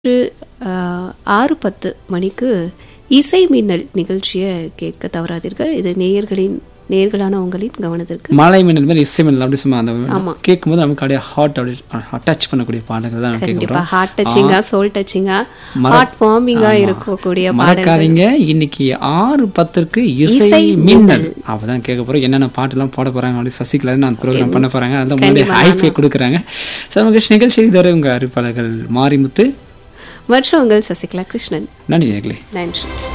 இன்று ஆஹ், ஆறு பத்து மணிக்கு இசை மின்னல் நிகழ்ச்சியை கேட்க தவறாதீர்கள் இது நேயர்களின் நேயர்களான உங்களின் கவனத்திற்கு மலை மின்னல் மாதிரி இசை மின்னல் அப்படி சும்மா அந்த ஆமா. கேட்கும்போது நமக்கு அப்படியே ஹார்ட் அப்படி அட்டாச் பண்ணக்கூடிய பாடல்கள் தான் நம்ம கேட்க கண்டிப்பா போறோம் ஹார்ட் டச்சிங்கா சோல் டச்சிங்கா ஹார்ட் வார்மிங்கா இருக்கக்கூடிய பாடல்கள் மறக்காதீங்க இன்னைக்கு ஆறு பத்திற்கு இசை இசை மின்னல் அப்பதான் கேட்க போறோம் என்னென்ன பாட்டெல்லாம் போட போறாங்க அப்படி சசிகலா நான் ப்ரோக்ராம் பண்ண போறாங்க அதான் முன்னாடி ஹைஃபை கொடுக்குறாங்க சமகேஷ் நிகழ்ச்சி இதுவரை உங்க அறிவிப்பாளர்கள் மாரிமுத்து மற்றும் உங்கள் சசிகலா கிருஷ்ணன் நன்றி நேர்களே நன்றி